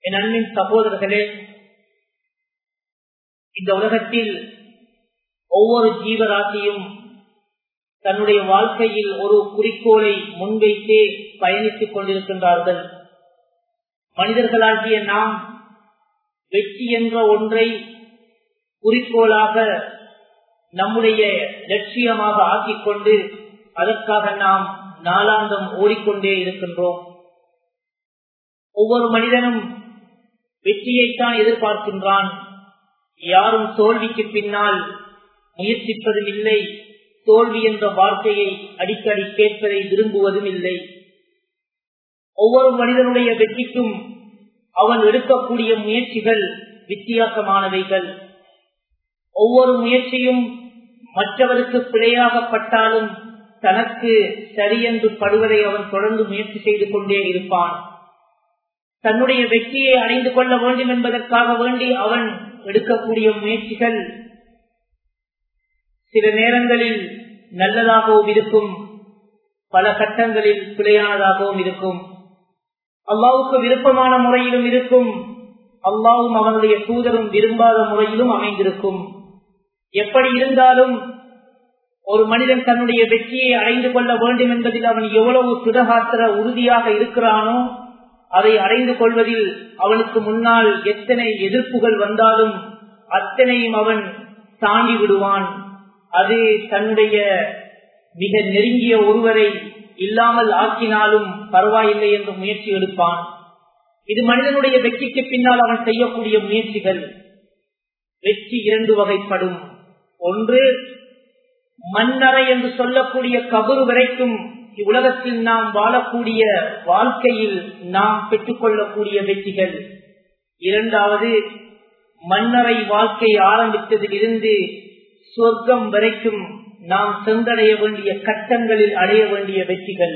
என் அன்பின் சகோதரர்களே இந்த உலகத்தில் ஒவ்வொரு ஜீவராசியும் தன்னுடைய வாழ்க்கையில் ஒரு குறிக்கோளை முன்வைத்தே பயணித்துக் கொண்டிருக்கின்றார்கள் மனிதர்களாகிய நாம் வெற்றி என்ற ஒன்றை குறிக்கோளாக நம்முடைய லட்சியமாக ஆக்கிக்கொண்டு அதற்காக நாம் நாளாந்தம் ஓடிக்கொண்டே இருக்கின்றோம் ஒவ்வொரு மனிதனும் வெற்றியைத்தான் எதிர்பார்க்கின்றான் யாரும் தோல்விக்கு பின்னால் முயற்சிப்பதும் இல்லை தோல்வி என்ற வார்த்தையை அடிக்கடி கேட்பதை விரும்புவதும் இல்லை ஒவ்வொரு மனிதனுடைய வெற்றிக்கும் அவன் எடுக்கக்கூடிய முயற்சிகள் வித்தியாசமானவைகள் ஒவ்வொரு முயற்சியும் மற்றவருக்கு பிழையாகப்பட்டாலும் தனக்கு சரியென்று படுவதை அவன் தொடர்ந்து முயற்சி செய்து கொண்டே இருப்பான் தன்னுடைய வெற்றியை அடைந்து கொள்ள வேண்டும் என்பதற்காக வேண்டி அவன் எடுக்கக்கூடிய முயற்சிகள் சில நேரங்களில் நல்லதாகவும் இருக்கும் பல கட்டங்களில் பிழையானதாகவும் இருக்கும் அல்லாவுக்கு விருப்பமான முறையிலும் இருக்கும் அல்லாவும் அவனுடைய தூதரும் விரும்பாத முறையிலும் அமைந்திருக்கும் எப்படி இருந்தாலும் ஒரு மனிதன் தன்னுடைய வெற்றியை அடைந்து கொள்ள வேண்டும் என்பதில் அவன் எவ்வளவு சுடகாத்திர உறுதியாக இருக்கிறானோ அதை அடைந்து கொள்வதில் அவனுக்கு முன்னால் எத்தனை எதிர்ப்புகள் வந்தாலும் அத்தனையும் அவன் தாண்டி விடுவான் அது தன்னுடைய மிக நெருங்கிய ஒருவரை இல்லாமல் ஆக்கினாலும் பரவாயில்லை என்று முயற்சி எடுப்பான் இது மனிதனுடைய வெற்றிக்கு பின்னால் அவன் செய்யக்கூடிய முயற்சிகள் வெற்றி இரண்டு வகைப்படும் ஒன்று மன்னரை என்று சொல்லக்கூடிய கபரு வரைக்கும் இவ்வுலகத்தில் நாம் வாழக்கூடிய வாழ்க்கையில் நாம் பெற்றுக்கொள்ளக்கூடிய வெற்றிகள் இரண்டாவது மன்னரை வாழ்க்கை ஆரம்பித்ததில் இருந்து சொர்க்கம் வரைக்கும் நாம் சென்றடைய வேண்டிய கட்டங்களில் அடைய வேண்டிய வெற்றிகள்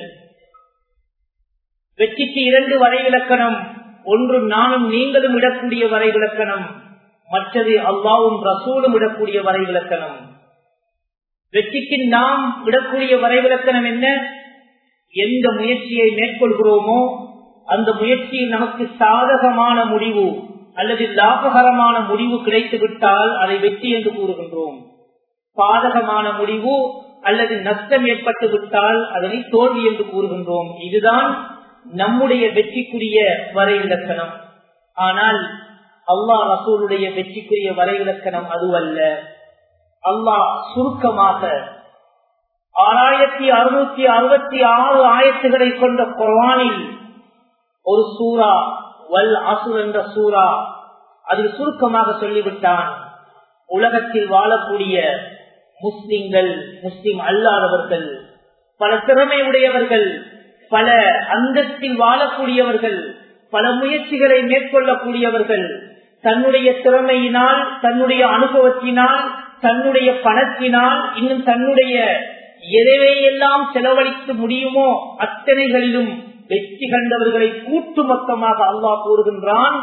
வெற்றிக்கு இரண்டு வரைவிலக்கணம் ஒன்று நானும் நீங்களும் இடக்கூடிய வரைவிலக்கணம் மற்றது அல்லாவும் ரசூலும் இடக்கூடிய வரைவிலக்கணம் வெற்றிக்கு நாம் விடக்கூடிய வரைவிலக்கணம் என்ன எந்த முயற்சியை மேற்கொள்கிறோமோ அந்த முயற்சியில் நமக்கு சாதகமான முடிவு அல்லது லாபகரமான முடிவு கிடைத்து விட்டால் அதை வெற்றி என்று கூறுகின்றோம் பாதகமான முடிவு அல்லது நஷ்டம் ஏற்பட்டு விட்டால் அதனை தோல்வி என்று கூறுகின்றோம் இதுதான் நம்முடைய வெற்றிக்குரிய வரைவிலக்கணம் ஆனால் அல்லாஹ் ரசூலுடைய வெற்றிக்குரிய வரைவிலக்கணம் அதுவல்ல அல்லாஹ் சுருக்கமாக ஆறாயிரத்தி அறுநூத்தி அறுபத்தி ஆறு ஆயத்துகளை கொண்ட குர்வானில் ஒரு சூறா வல் அசுர் என்ற சூறா அதில் சுருக்கமாக சொல்லிவிட்டான் உலகத்தில் வாழக்கூடிய முஸ்லிம்கள் முஸ்லிம் அல்லாதவர்கள் பல திறமை உடையவர்கள் பல அந்தத்தில் வாழக்கூடியவர்கள் பல முயற்சிகளை மேற்கொள்ளக்கூடியவர்கள் தன்னுடைய திறமையினால் தன்னுடைய அனுபவத்தினால் தன்னுடைய பணத்தினால் இன்னும் தன்னுடைய எதையெல்லாம் செலவழிக்க முடியுமோ அத்தனைகளிலும் வெற்றி கண்டவர்களை கூட்டு மொத்தமாக அல்லாஹ் கூறுகின்றான்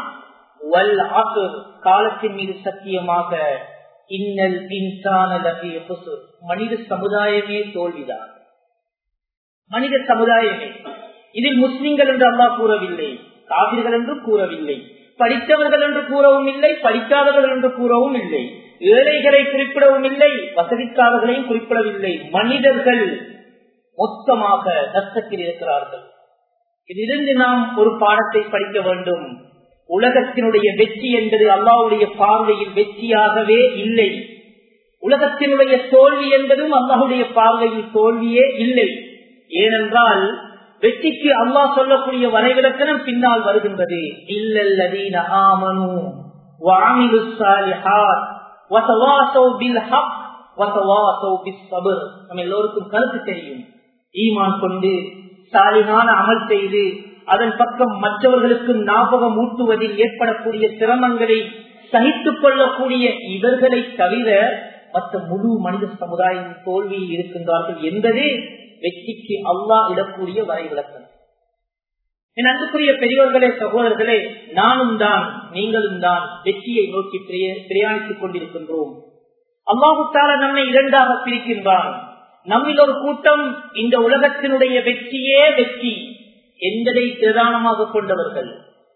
காலத்தின் மீது சத்தியமாக இன்னல் இன்சான மனித சமுதாயமே தோல்விதான் மனித சமுதாயமே இதில் முஸ்லிம்கள் என்று அல்லாஹ் கூறவில்லை காவிர்கள் என்று கூறவில்லை படித்தவர்கள் என்று கூறவும் இல்லை படிக்காதவர்கள் என்று கூறவும் இல்லை ஏழைகளை குறிப்பிடவும் இல்லை வசதிக்காரர்களையும் குறிப்பிடவில்லை மனிதர்கள் மொத்தமாக நஷ்டத்தில் இருக்கிறார்கள் இதிலிருந்து நாம் ஒரு பாடத்தை படிக்க வேண்டும் உலகத்தினுடைய வெற்றி என்பது அல்லாவுடைய பார்வையில் வெற்றியாகவே இல்லை உலகத்தினுடைய தோல்வி என்பதும் அல்லாஹுடைய பார்வையில் தோல்வியே இல்லை ஏனென்றால் வெற்றிக்கு அல்லாஹ் சொல்லக்கூடிய வரைவிலக்கணம் பின்னால் வருகின்றது இல்லல்லதீன ஆமனு வாமிலு சாலிஹாத் வதவாசௌ பில் ஹக் வதவாசௌ பிஸ் சபர் நம்ம எல்லோருக்கும் கருத்து தெரியும் ஈமான் கொண்டு சாலிகான அமல் செய்து அதன் பக்கம் மற்றவர்களுக்கு ஞாபகம் ஊட்டுவதில் ஏற்படக்கூடிய சிரமங்களை சகித்துக் கொள்ளக்கூடிய இவர்களை தவிர மற்ற முழு மனித சமுதாயம் தோல்வியில் இருக்கின்றார்கள் என்பதே வெற்றிக்கு அல்லாஹ் இடக்கூடிய வரைவிலக்கணம் என் அன்புக்குரிய பெரியவர்களே சகோதரர்களே நானும் தான் நீங்களும் தான் வெற்றியை நோக்கி பிரயாணித்துக் கொண்டிருக்கின்றோம் அல்லாஹுத்தால நம்மை இரண்டாக பிரிக்கின்றான் நம்மில் ஒரு கூட்டம் இந்த உலகத்தினுடைய வெற்றியே வெற்றி என்பதை பிரதானமாக கொண்டவர்கள்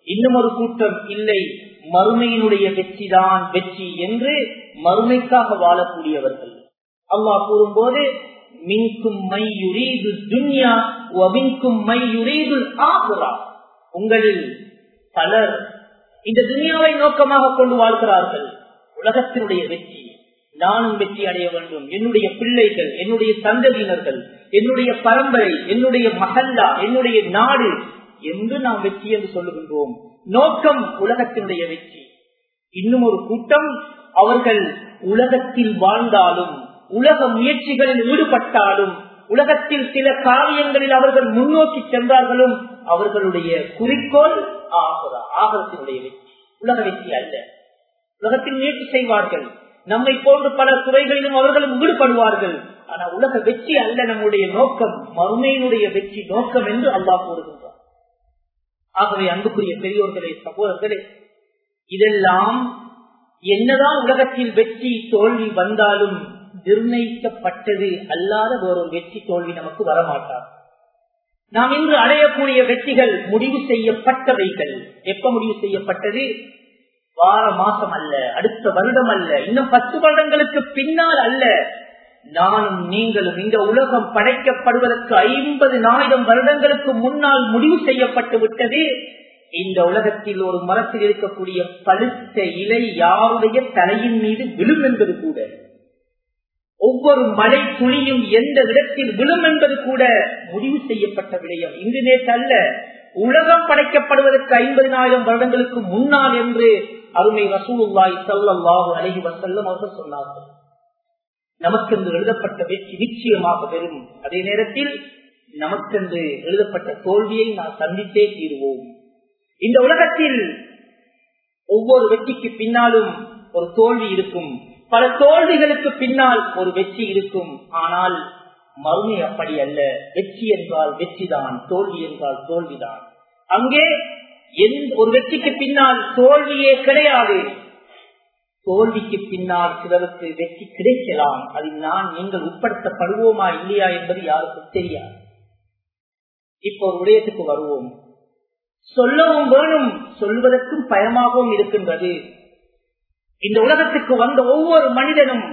இன்னும் ஒரு கூட்டம் இல்லை மறுமையினுடைய வெற்றிதான் வெற்றி என்று மறுமைக்காக வாழக்கூடியவர்கள் அல்லாஹ் கூறும்போது மின்கும் மையுரீது துன்யா மின்கும் மையுரீது ஆகுரா உங்களில் பலர் இந்த துனியாவை நோக்கமாக கொண்டு வாழ்கிறார்கள் உலகத்தினுடைய வெற்றி நானும் வெற்றி அடைய வேண்டும் என்னுடைய பிள்ளைகள் என்னுடைய சந்ததியினர்கள் என்னுடைய பரம்பரை என்னுடைய மகல்லா என்னுடைய நாடு என்று நாம் வெற்றி என்று சொல்லுகின்றோம் நோக்கம் உலகத்தினுடைய வெற்றி இன்னும் ஒரு கூட்டம் அவர்கள் உலகத்தில் வாழ்ந்தாலும் உலக முயற்சிகளில் ஈடுபட்டாலும் உலகத்தில் சில காரியங்களில் அவர்கள் முன்னோக்கி சென்றார்களும் அவர்களுடைய குறிக்கோள் ஆகுரா ஆகரத்தினுடைய வெற்றி உலக வெற்றி அல்ல உலகத்தில் முயற்சி செய்வார்கள் நம்மை போன்று பல துறைகளிலும் அவர்களும் ஈடுபடுவார்கள் ஆனா உலக வெற்றி அல்ல நம்முடைய நோக்கம் மறுமையினுடைய வெற்றி நோக்கம் என்று அல்லாஹ் கூறுகின்றார் ஆகவே அன்புக்குரிய பெரியோர்களே சகோதரர்களே இதெல்லாம் என்னதான் உலகத்தில் வெற்றி தோல்வி வந்தாலும் நிர்ணயிக்கப்பட்டது அல்லாத வேறொரு வெற்றி தோல்வி நமக்கு வரமாட்டார் நாம் இன்று அடையக்கூடிய வெற்றிகள் முடிவு செய்யப்பட்டவைகள் எப்ப முடிவு செய்யப்பட்டது வார மாசம் அல்ல அடுத்த வருடம் அல்ல இன்னும் பத்து வருடங்களுக்கு பின்னால் அல்ல நானும் நீங்களும் இந்த உலகம் படைக்கப்படுவதற்கு ஐம்பது ஆயிரம் வருடங்களுக்கு முன்னால் முடிவு செய்யப்பட்டு விட்டது இந்த உலகத்தில் ஒரு மரத்தில் இருக்கக்கூடிய பழுத்த இலை யாருடைய தலையின் மீது விழும் என்பது கூட ஒவ்வொரு மழை துளியும் எந்த இடத்தில் விழும் என்பது கூட முடிவு செய்யப்பட்ட விடயம் இன்று நேற்று அல்ல உலகம் படைக்கப்படுவதற்கு ஐம்பதினாயிரம் வருடங்களுக்கு முன்னால் என்று அருமை ரசூலுல்லாய் சல்லாஹு அலஹி வசல்லம் அவர்கள் சொன்னார்கள் நமக்கென்று எழுதப்பட்ட வெற்றி நிச்சயமாக பெறும் அதே நேரத்தில் நமக்கென்று எழுதப்பட்ட தோல்வியை நாம் சந்தித்தே தீருவோம் இந்த உலகத்தில் ஒவ்வொரு வெற்றிக்கு பின்னாலும் ஒரு தோல்வி இருக்கும் பல தோல்விகளுக்கு பின்னால் ஒரு வெற்றி இருக்கும் ஆனால் மறுமை அப்படி அல்ல வெற்றி என்றால் வெற்றிதான் தோல்வி என்றால் தோல்விதான் அங்கே ஒரு வெற்றிக்கு பின்னால் தோல்வியே கிடையாது தோல்விக்கு பின்னால் சிலருக்கு வெற்றி கிடைக்கலாம் அதில் நான் நீங்கள் உட்படுத்தப்படுவோமா இல்லையா என்பது யாருக்கும் தெரியாது இப்போ ஒரு விடயத்துக்கு வருவோம் சொல்லவும் வேணும் சொல்வதற்கும் பயமாகவும் இருக்கின்றது இந்த உலகத்துக்கு வந்த ஒவ்வொரு மனிதனும்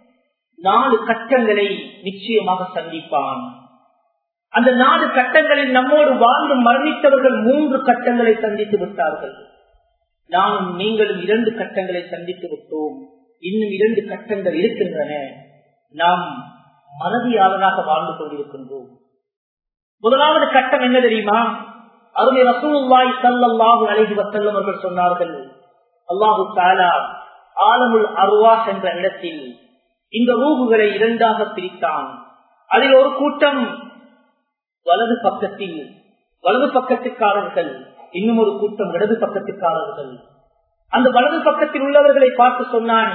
நாலு கட்டங்களை நிச்சயமாக சந்திப்பான் அந்த நாலு கட்டங்களில் நம்மோடு வாழ்ந்து மரணித்தவர்கள் மூன்று கட்டங்களை சந்தித்து விட்டார்கள் நானும் நீங்களும் இரண்டு கட்டங்களை சந்தித்து விட்டோம் இன்னும் இரண்டு கட்டங்கள் இருக்கின்றன நாம் மறதியாளராக வாழ்ந்து கொண்டிருக்கின்றோம் முதலாவது கட்டம் என்ன தெரியுமா அருமை ரசூல்லாய் சல்லாஹு அழகி வசல்லம் அவர்கள் சொன்னார்கள் அல்லாஹு தாலா ஆலமுல் அருவாஸ் என்ற இடத்தில் இந்த ரூகுகளை இரண்டாக பிரித்தான் அதில் ஒரு கூட்டம் வலது பக்கத்தில் வலது பக்கத்துக்காரர்கள் இன்னும் ஒரு கூட்டம் இடது பக்கத்துக்காரர்கள் அந்த வலது பக்கத்தில் உள்ளவர்களை பார்த்து சொன்னான்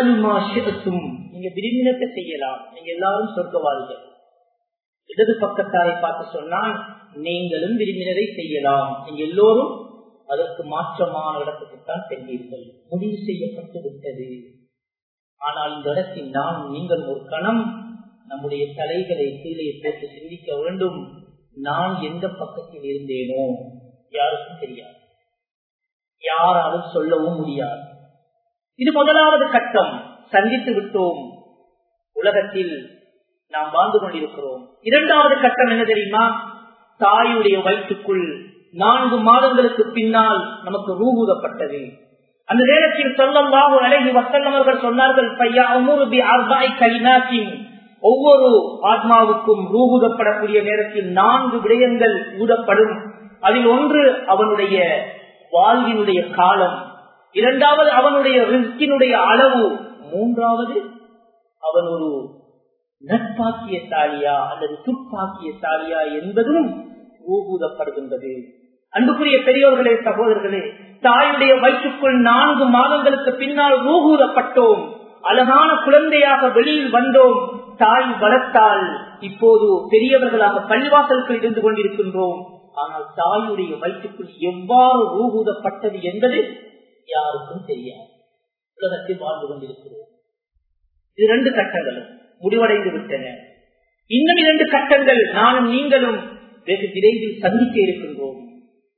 நீங்க விரும்பினத்தை செய்யலாம் நீங்க எல்லாரும் சொர்க்கவாதிகள் இடது பக்கத்தாரை பார்த்து சொன்னால் நீங்களும் விரும்பினதை செய்யலாம் நீங்க எல்லோரும் அதற்கு மாற்றமான இடத்துக்குத்தான் சென்றீர்கள் முடிவு செய்யப்பட்டு விட்டது ஆனால் இந்த இடத்தில் நான் நீங்கள் ஒரு கணம் நம்முடைய தலைகளை கீழே போட்டு சிந்திக்க வேண்டும் நான் எந்த பக்கத்தில் இருந்தேனோ யாருக்கும் தெரியாது யாராலும் சொல்லவும் முடியாது இது முதலாவது கட்டம் சந்தித்து விட்டோம் உலகத்தில் நாம் வாழ்ந்து கொண்டிருக்கிறோம் இரண்டாவது கட்டம் என்ன தெரியுமா தாயுடைய வயிற்றுக்குள் நான்கு மாதங்களுக்கு பின்னால் நமக்கு ரூபூதப்பட்டது அந்த நேரத்தில் சொல்லல்லாஹு அழகி வசல்லவர்கள் சொன்னார்கள் பையா அமுருபி அர்பாய் கலினாக்கின் ஒவ்வொரு ஆத்மாவுக்கும் ரூபூதப்படக்கூடிய நேரத்தில் நான்கு விடயங்கள் ஊதப்படும் அதில் ஒன்று அவனுடைய வாழ்வினுடைய காலம் இரண்டாவது அவனுடைய ரிஸ்கினுடைய அளவு மூன்றாவது அவன் ஒரு நட்பாக்கியசாலியா அல்லது துப்பாக்கியசாலியா என்பதும் ஊகூதப்படுகின்றது அன்புக்குரிய பெரியோர்களே சகோதரர்களே தாயுடைய வயிற்றுக்குள் நான்கு மாதங்களுக்கு பின்னால் ஊகூதப்பட்டோம் அழகான குழந்தையாக வெளியில் வந்தோம் தாய் வளர்த்தால் இப்போது பெரியவர்களாக பள்ளிவாசல்கள் இருந்து கொண்டிருக்கின்றோம் ஆனால் தாயுடைய வயிற்றுக்குள் எவ்வாறு ஊகூதப்பட்டது என்பது யாருக்கும் தெரியாது உலகத்தில் வாழ்ந்து கொண்டிருக்கிறோம் இது ரெண்டு கட்டங்களும் முடிவடைந்து விட்டன இன்னும் இரண்டு கட்டங்கள் நானும் நீங்களும் வெகு விரைவில் சந்திக்க இருக்கின்றோம்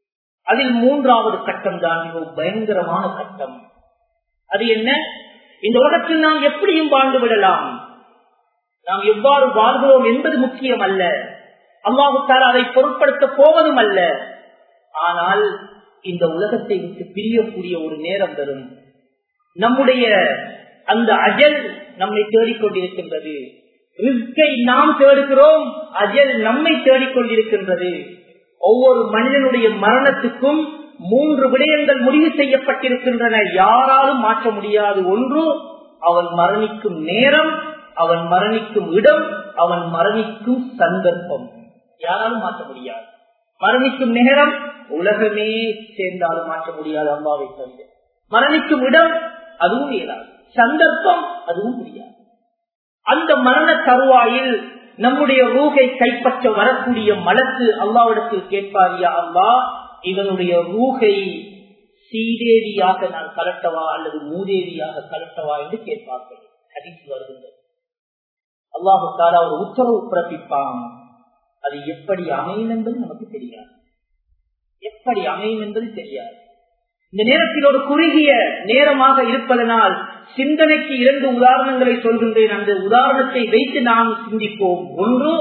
அதில் மூன்றாவது கட்டம் தான் மிகவும் பயங்கரமான கட்டம் அது என்ன இந்த உலகத்தில் நாம் எப்படியும் வாழ்ந்து விடலாம் நாம் எவ்வாறு வாழ்கிறோம் என்பது முக்கியம் அல்ல அல்லாஹுத்தால் அதை பொருட்படுத்த போவதும் அல்ல ஆனால் இந்த உலகத்தை விட்டு பிரியக்கூடிய ஒரு நேரம் தரும் நம்முடைய அந்த அஜல் நம்மை தேடிக்கொண்டிருக்கின்றது ரிஸ்கை நாம் தேடுகிறோம் அஜல் நம்மை தேடிக்கொண்டிருக்கின்றது ஒவ்வொரு மனிதனுடைய மரணத்துக்கும் மூன்று விடயங்கள் முடிவு செய்யப்பட்டிருக்கின்றன யாராலும் மாற்ற முடியாது ஒன்று அவன் மரணிக்கும் நேரம் அவன் மரணிக்கும் இடம் அவன் மரணிக்கும் சந்தர்ப்பம் யாராலும் மாற்ற முடியாது மரணிக்கும் நேரம் உலகமே சேர்ந்தாலும் மாற்ற முடியாது அம்மாவை தந்து மரணிக்கும் இடம் அதுவும் இயலாது சந்தர்ப்பம் அதுவும் முடியாது அந்த மரண தருவாயில் நம்முடைய ரூகை கைப்பற்ற வரக்கூடிய மலக்கு அல்லாவிடத்தில் கேட்பாரியா அல்லா இவனுடைய ரூகை சீதேவியாக நான் கலட்டவா அல்லது மூதேவியாக கலட்டவா என்று கேட்பார்கள் ஹதீஸ் வருகின்றது அல்லாஹு தாலா ஒரு உத்தரவு பிறப்பிப்பான் அது எப்படி அமையும் என்பது நமக்கு தெரியாது எப்படி அமையும் என்பது தெரியாது இந்த நேரத்தில் ஒரு குறுகிய நேரமாக இருப்பதனால் சிந்தனைக்கு இரண்டு உதாரணங்களை சொல்கின்றேன் அந்த உதாரணத்தை வைத்து நாம் சிந்திப்போம் ஒன்று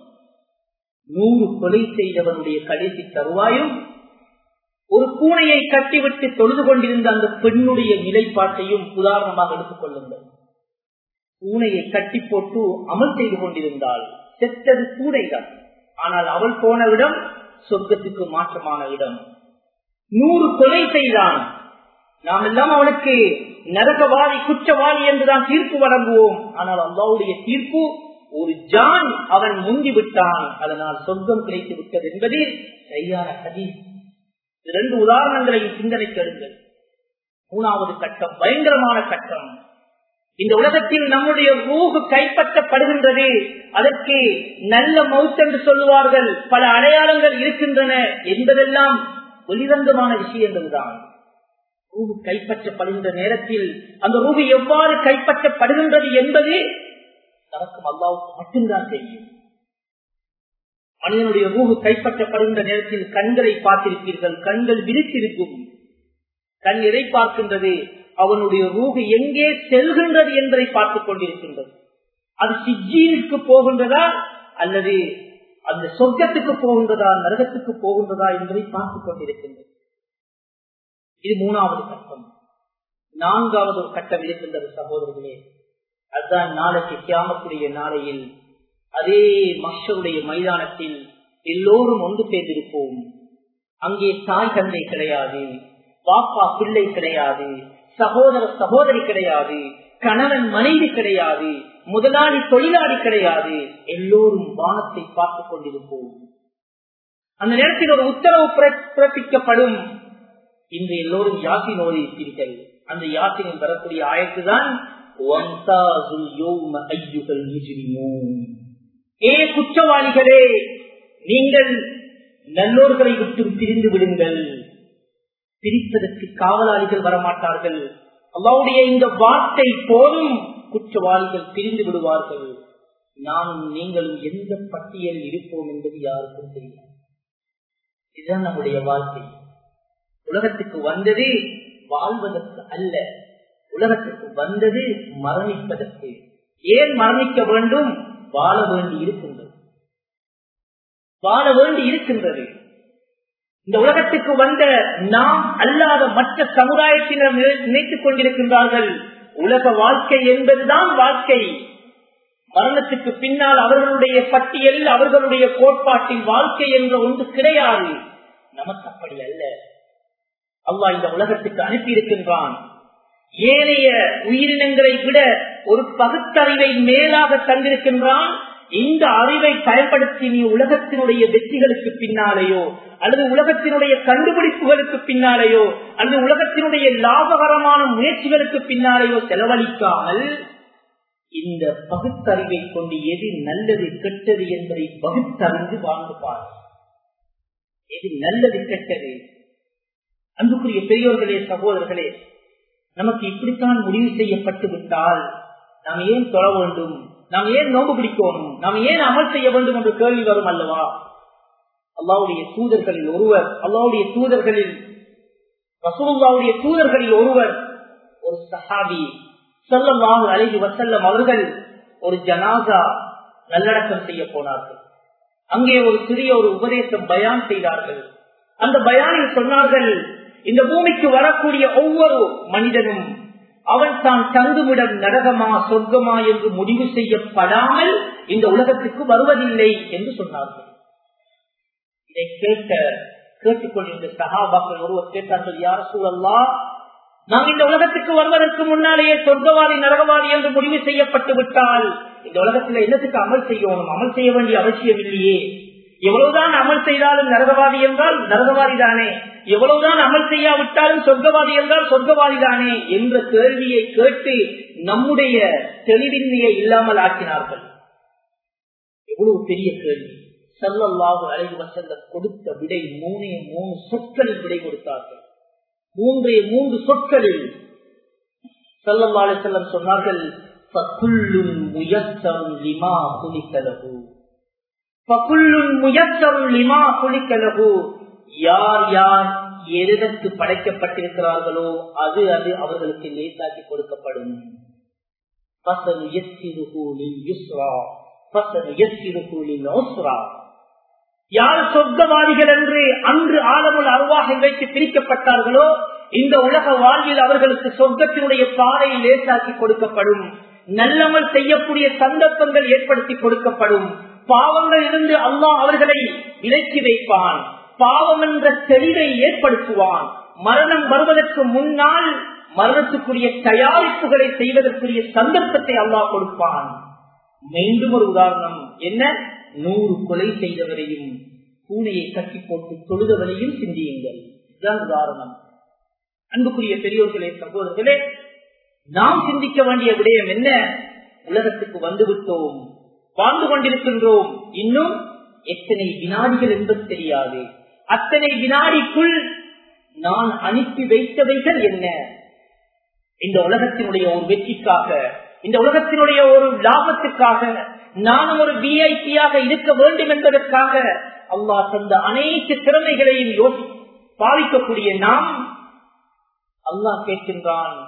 நூறு கொலை செய்தவனுடைய கடைசி தருவாயும் ஒரு பூனையை கட்டிவிட்டு தொழுது கொண்டிருந்த அந்த பெண்ணுடைய நிலைப்பாட்டையும் உதாரணமாக எடுத்துக் கொள்ளுங்கள் பூனையை கட்டி போட்டு அமல் செய்து கொண்டிருந்தால் செத்தது பூனைதான் ஆனால் அவள் போன இடம் சொர்க்கத்துக்கு மாற்றமான இடம் நூறு கொலை செய்தான் நாம் எல்லாம் அவனுக்கு நரகவாதி குற்றவாளி என்றுதான் தீர்ப்பு வழங்குவோம் ஆனால் அல்லாவுடைய தீர்ப்பு ஒரு ஜான் அவன் முந்தி விட்டான் அதனால் சொர்க்கம் கிடைத்து விட்டது என்பது சரியான ஹதீஸ் இரண்டு உதாரணங்களை சிந்தனைக்கு எடுங்கள் மூணாவது கட்டம் பயங்கரமான கட்டம் இந்த உலகத்தில் நம்முடைய ரூஹு கைப்பற்றப்படுகின்றது அதற்கு நல்ல மவுத் என்று சொல்லுவார்கள் பல அடையாளங்கள் இருக்கின்றன என்பதெல்லாம் வெளிரங்கமான விஷயங்கள் தான் ரூபு கைப்பற்றப்படுகின்ற நேரத்தில் அந்த ரூபு எவ்வாறு கைப்பற்றப்படுகின்றது என்பது நமக்கும் அல்லாவுக்கு மட்டும்தான் தெரியும் மனிதனுடைய ரூபு கைப்பற்றப்படுகின்ற நேரத்தில் கண்களை பார்த்திருப்பீர்கள் கண்கள் விரித்திருக்கும் கண் எதை பார்க்கின்றது அவனுடைய ரூகு எங்கே செல்கின்றது என்பதை பார்த்துக் கொண்டிருக்கின்றது அது சிஜியிற்கு போகின்றதா அல்லது அந்த சொர்க்கத்துக்கு போகின்றதா நரகத்துக்கு போகின்றதா என்பதை பார்த்துக் கொண்டிருக்கின்றது இது மூணாவது கட்டம் நான்காவது ஒரு கட்டம் இருக்கின்றது சகோதரர்களே அதுதான் நாளைக்கு கியாமக்கூடிய நாளையில் அதே மஷருடைய மைதானத்தில் எல்லோரும் ஒன்று சேர்ந்திருப்போம் அங்கே தாய் தந்தை கிடையாது பாப்பா பிள்ளை கிடையாது சகோதர சகோதரி கிடையாது கணவன் மனைவி கிடையாது முதலாளி தொழிலாளி கிடையாது எல்லோரும் வானத்தை பார்த்துக் கொண்டிருப்போம் அந்த நேரத்தில் ஒரு உத்தரவு பிறப்பிக்கப்படும் இன்று எல்லோரும் யாசின் ஓதி இருக்கிறீர்கள் அந்த யாசினில் வரக்கூடிய ஆயத்து தான் ஏ குற்றவாளிகளே நீங்கள் நல்லோர்களை விட்டு பிரிந்து விடுங்கள் பிரிப்பதற்கு காவலாளிகள் வரமாட்டார்கள் அல்லாவுடைய இந்த வார்த்தை போதும் குற்றவாளிகள் பிரிந்து விடுவார்கள் நானும் நீங்களும் எந்த பட்டியலில் இருப்போம் என்பது யாருக்கும் தெரியாது இதுதான் நம்முடைய வாழ்க்கை உலகத்துக்கு வந்தது வாழ்வதற்கு அல்ல உலகத்துக்கு வந்தது மரணிப்பதற்கு ஏன் மரணிக்க வேண்டும் வாழ வேண்டி இருக்கின்றது வாழ வேண்டி இருக்கின்றது இந்த உலகத்துக்கு வந்த நாம் அல்லாத மற்ற சமுதாயத்தினர் நினைத்துக் கொண்டிருக்கின்றார்கள் உலக வாழ்க்கை என்பதுதான் வாழ்க்கை மரணத்துக்கு பின்னால் அவர்களுடைய பட்டியலில் அவர்களுடைய கோட்பாட்டில் வாழ்க்கை என்ற ஒன்று கிடையாது நமக்கு அப்படி அல்ல அல்லாஹ் இந்த உலகத்துக்கு அனுப்பி இருக்கின்றான் ஏனைய உயிரினங்களை விட ஒரு பகுத்தறிவை மேலாக தந்திருக்கின்றான் இந்த அறிவை பயன்படுத்தி நீ உலகத்தினுடைய வெற்றிகளுக்கு பின்னாலேயோ அல்லது உலகத்தினுடைய கண்டுபிடிப்புகளுக்கு பின்னாலேயோ அல்லது உலகத்தினுடைய லாபகரமான முயற்சிகளுக்கு பின்னாலேயோ செலவழிக்காமல் இந்த பகுத்தறிவை கொண்டு எது நல்லது கெட்டது என்பதை பகுத்தறிந்து வாழ்ந்து பார் எது நல்லது கெட்டது அன்புக்குரிய பெரியோர்களே சகோதரர்களே நமக்கு இப்படித்தான் முடிவு செய்யப்பட்டு விட்டால் நாம் ஏன் தொழ வேண்டும் நாம் ஏன் நோம்பு பிடிக்கணும் நாம் ஏன் அமல் செய்ய வேண்டும் என்ற கேள்வி வரும் அல்லவா அல்லாவுடைய தூதர்களில் ஒருவர் அல்லாவுடைய தூதர்களில் ரசூலுல்லாவுடைய தூதர்களில் ஒருவர் ஒரு சஹாபி செல்லமாக அழகி வசல்லம் அவர்கள் ஒரு ஜனாசா நல்லடக்கம் செய்ய போனார்கள் அங்கே ஒரு சிறிய ஒரு உபதேசம் பயான் செய்தார்கள் அந்த பயானில் சொன்னார்கள் இந்த பூமிக்கு வரக்கூடிய ஒவ்வொரு மனிதனும் அவன் தான் தங்குமிடம் நரகமா சொர்க்கமா என்று முடிவு செய்யப்படாமல் இந்த உலகத்துக்கு வருவதில்லை என்று சொன்னார்கள் இதை கேட்ட கேட்டுக்கொண்டிருந்த சகாபாக்கள் ஒருவர் கேட்டார்கள் யார் சூழல்லா நாம் இந்த உலகத்துக்கு வருவதற்கு முன்னாலேயே சொர்க்கவாதி நரகவாதி என்று முடிவு செய்யப்பட்டு விட்டால் இந்த உலகத்துல என்னத்துக்கு அமல் செய்யணும் அமல் செய்ய வேண்டிய அவசியம் இல்லையே எவ்வளவுதான் அமல் செய்தாலும் நரகவாதி என்றால் நரகவாதி தானே எவ்வளவுதான் அமல் செய்யாவிட்டாலும் சொர்க்கவாதி என்றால் சொர்க்கவாதி தானே என்ற கேள்வியை கேட்டு நம்முடைய தெளிவின்மையை இல்லாமல் ஆக்கினார்கள் எவ்வளவு பெரிய கேள்வி செல்லல்லாஹு அழகு வசல்ல கொடுத்த விடை மூணே மூணு சொற்களில் விடை கொடுத்தார்கள் மூன்றே மூன்று சொற்களில் செல்லல்லாஹு செல்லம் சொன்னார்கள் யார் யார் எதற்கு படைக்கப்பட்டிருக்கிறார்களோ அது அது அவர்களுக்கு லேசாக்கி கொடுக்கப்படும் யார் சொர்க்கவாதிகள் என்று அன்று ஆழமுள் அருவாகை வைத்து பிரிக்கப்பட்டார்களோ இந்த உலக வாழ்வில் அவர்களுக்கு சொர்க்கத்தினுடைய பாதையை லேசாக்கி கொடுக்கப்படும் நல்லமல் செய்யக்கூடிய சந்தர்ப்பங்கள் ஏற்படுத்தி கொடுக்கப்படும் பாவங்கள் இருந்து அல்லாஹ் அவர்களை விலக்கி வைப்பான் பாவம் என்ற தெளிவை ஏற்படுத்துவான் மரணம் வருவதற்கு முன்னால் மரணத்துக்குரிய தயாரிப்புகளை செய்வதற்குரிய சந்தர்ப்பத்தை அல்லாஹ் கொடுப்பான் மீண்டும் ஒரு உதாரணம் என்ன நூறு கொலை செய்தவரையும் பூனையை கட்டி போட்டு தொழுதவரையும் சிந்தியுங்கள் இதுதான் உதாரணம் அன்புக்குரிய பெரியோர்களே சகோதரர்களே நாம் சிந்திக்க வேண்டிய விடயம் என்ன உலகத்துக்கு வந்துவிட்டோம் வாழ்ந்து கொண்டிருக்கின்றோம் இன்னும் எத்தனை வினாடிகள் என்பது தெரியாது அத்தனை வினாடிக்குள் நான் அனுப்பி வைத்தவைகள் என்ன இந்த உலகத்தினுடைய ஒரு வெற்றிக்காக இந்த உலகத்தினுடைய ஒரு லாபத்துக்காக நானும் ஒரு விஐபியாக இருக்க வேண்டும் என்பதற்காக அல்லாஹ் தந்த அனைத்து திறமைகளையும் யோசி பாவிக்கக்கூடிய நாம் அல்லாஹ் கேட்கின்றான்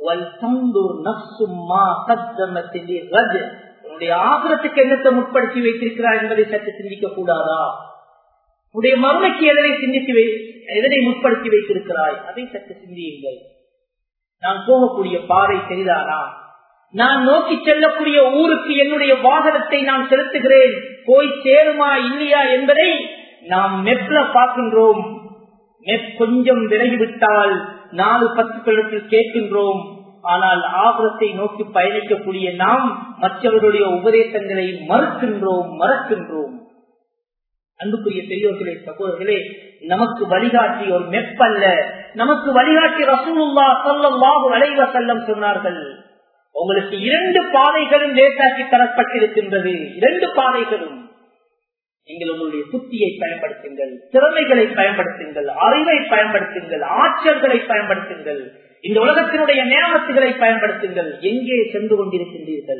உன்னுடைய ஆசிரத்துக்கு என்னத்தை முற்படுத்தி வைத்திருக்கிறார் என்பதை சற்று சிந்திக்க கூடாதா உன்னுடைய மறுமைக்கு எதனை சிந்தித்து எதனை முற்படுத்தி வைத்திருக்கிறாய் அதை சற்று சிந்தியுங்கள் நான் போகக்கூடிய பாதை சரிதானா நான் நோக்கி செல்லக்கூடிய ஊருக்கு என்னுடைய வாகனத்தை நான் செலுத்துகிறேன் போய் சேருமா இல்லையா என்பதை நாம் மெப்ல பார்க்கின்றோம் மெப் கொஞ்சம் விலகிவிட்டால் நாலு பத்து கிழத்தில் கேட்கின்றோம் ஆனால் ஆபரத்தை நோக்கி பயணிக்கக்கூடிய நாம் மற்றவர்களுடைய உபதேசங்களை மறுக்கின்றோம் மறக்கின்றோம் அன்புக்குரிய பெரியோர்களே சகோதரர்களே நமக்கு வழிகாட்டி ஒரு மெப்பல்ல நமக்கு வழிகாட்டி ரசூலுல்லா சொல்லல்லாஹு அலைவ செல்லம் சொன்னார்கள் உங்களுக்கு இரண்டு பாதைகளும் லேசாக்கி தரப்பட்டிருக்கின்றது இரண்டு பாதைகளும் நீங்கள் உங்களுடைய புத்தியை பயன்படுத்துங்கள் திறமைகளை பயன்படுத்துங்கள் அறிவை பயன்படுத்துங்கள் ஆற்றல்களை பயன்படுத்துங்கள் இந்த உலகத்தினுடைய நேமத்துகளை பயன்படுத்துங்கள் எங்கே சென்று கொண்டிருக்கின்றீர்கள்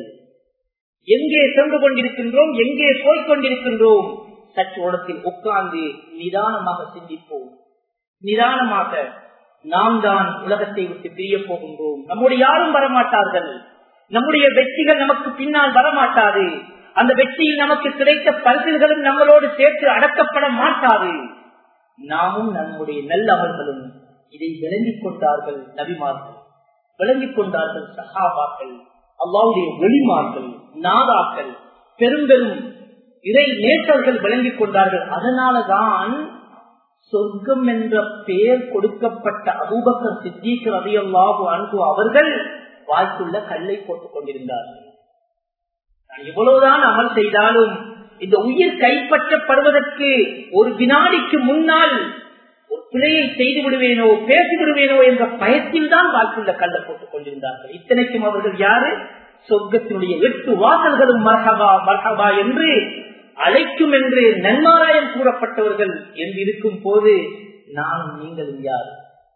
எங்கே சென்று கொண்டிருக்கின்றோம் எங்கே போய்க் கொண்டிருக்கின்றோம் சற்று உடத்தில் உட்கார்ந்து நிதானமாக சிந்திப்போம் நிதானமாக நாம் தான் உலகத்தை விட்டு பிரிய போகின்றோம் நம்முடைய யாரும் வரமாட்டார்கள் நம்முடைய வெற்றிகள் நமக்கு பின்னால் வரமாட்டாது அந்த வெற்றியில் நமக்கு கிடைத்த பரிசுகளும் நம்மளோடு சேர்த்து அடக்கப்பட மாட்டாது நாமும் நம்முடைய நல்ல அமல்களும் இதை விளங்கிக் கொண்டார்கள் நபிமார்கள் விளங்கிக் கொண்டார்கள் சகாபாக்கள் அல்லாவுடைய வெளிமார்கள் நாதாக்கள் பெரும்பெரும் இறை நேற்றர்கள் விளங்கிக் கொண்டார்கள் அதனாலதான் சொர்க்கம் என்ற பெயர் கொடுக்கப்பட்ட அபூபக்கர் சித்திக் ரதியல்லாஹு அன்பு அவர்கள் வாய்க்குள்ள கல்லை போட்டுக் கொண்டிருந்தார்கள் எவ்வளவுதான் அமல் செய்தாலும் இந்த உயிர் கைப்பற்றப்படுவதற்கு ஒரு வினாடிக்கு முன்னால் ஒரு பிழையை செய்து விடுவேனோ பேசி விடுவேனோ என்ற பயத்தில் தான் வாய்ப்புள்ள கல்லை போட்டுக் கொண்டிருந்தார்கள் இத்தனைக்கும் அவர்கள் யாரு சொர்க்கத்தினுடைய எட்டு வாசல்களும் மரகபா மரகபா என்று அழைக்கும் என்று நன்மாராயம் கூறப்பட்டவர்கள் என்று இருக்கும் போது நானும் நீங்களும் யார்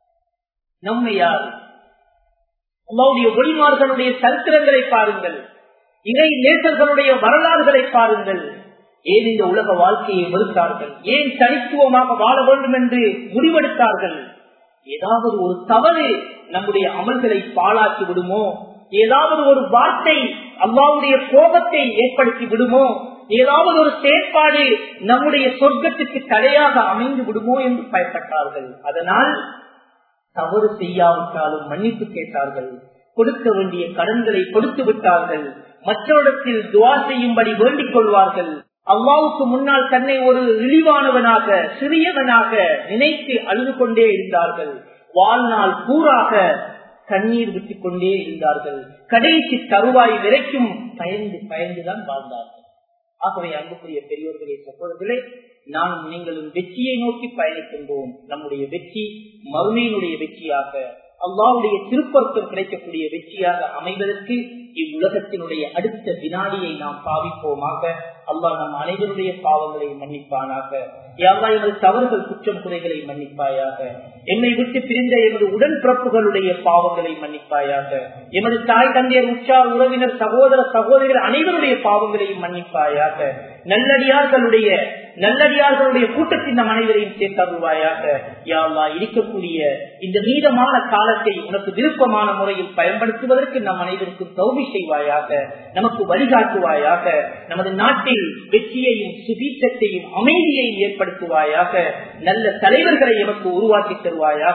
நம்மை யார் அல்லாவுடைய ஒளிமார்களுடைய சரித்திரங்களை பாருங்கள் இறை நேசர்களுடைய வரலாறுகளை பாருங்கள் ஏன் இந்த உலக வாழ்க்கையை வெறுத்தார்கள் ஏன் தனித்துவமாக வாழ வேண்டும் என்று முடிவெடுத்தார்கள் ஏதாவது ஒரு தவறு நம்முடைய அமல்களை பாழாக்கி விடுமோ ஏதாவது ஒரு வார்த்தை அல்லாவுடைய கோபத்தை ஏற்படுத்தி விடுமோ ஏதாவது ஒரு செயற்பாடு நம்முடைய சொர்க்கத்துக்கு தடையாக அமைந்து விடுமோ என்று பயப்பட்டார்கள் அதனால் தவறு செய்யாவிட்டாலும் மன்னிப்பு கேட்டார்கள் கொடுக்க வேண்டிய கடன்களை கொடுத்து விட்டார்கள் மற்றவரிடத்தில் துவா செய்யும்படி வேண்டிக் கொள்வார்கள் அல்லாவுக்கு முன்னால் தன்னை ஒரு இழிவானவனாக சிறியவனாக நினைத்து அழுது கொண்டே இருந்தார்கள் வாழ்நாள் பூராக கண்ணீர் விட்டுக் கொண்டே இருந்தார்கள் கடைசி தருவாய் வரைக்கும் பயந்து பயந்துதான் வாழ்ந்தார்கள் ஆகவே அன்புக்குரிய பெரியோர்களே சகோதரர்களே நானும் நீங்களும் வெற்றியை நோக்கி பயணிக்கின்றோம் நம்முடைய வெற்றி மறுமையினுடைய வெற்றியாக அல்லாவுடைய திருப்பர்த்தம் கிடைக்கக்கூடிய வெற்றியாக அமைவதற்கு இவ்வுலகத்தினுடைய அடுத்த வினாடியை நாம் பாவிப்போமாக அல்லாஹ் நம் அனைவருடைய பாவங்களை மன்னிப்பானாக யாவா எமது தவறுகள் குற்றம் குறைகளை மன்னிப்பாயாக என்னை விட்டு பிரிந்த எமது உடன்பிறப்புகளுடைய பாவங்களை மன்னிப்பாயாக எமது தாய் தந்தையர் உற்றார் உறவினர் சகோதர சகோதரிகள் அனைவருடைய பாவங்களையும் மன்னிப்பாயாக நல்லடியார்களுடைய நல்லடியார்களுடைய கூட்டத்தின் நம் அனைவரையும் சேர்த்தருவாயாக யாவா இருக்கக்கூடிய இந்த மீதமான காலத்தை உனக்கு விருப்பமான முறையில் பயன்படுத்துவதற்கு நம் அனைவருக்கும் தௌமி செய்வாயாக நமக்கு வழிகாட்டுவாயாக நமது நாட்டில் வெற்றியையும் சுபீச்சத்தையும் அமைதியையும் ஏற்படுத்துவாயாக நல்ல தலைவர்களை எமக்கு உருவாக்கி தருவாயாக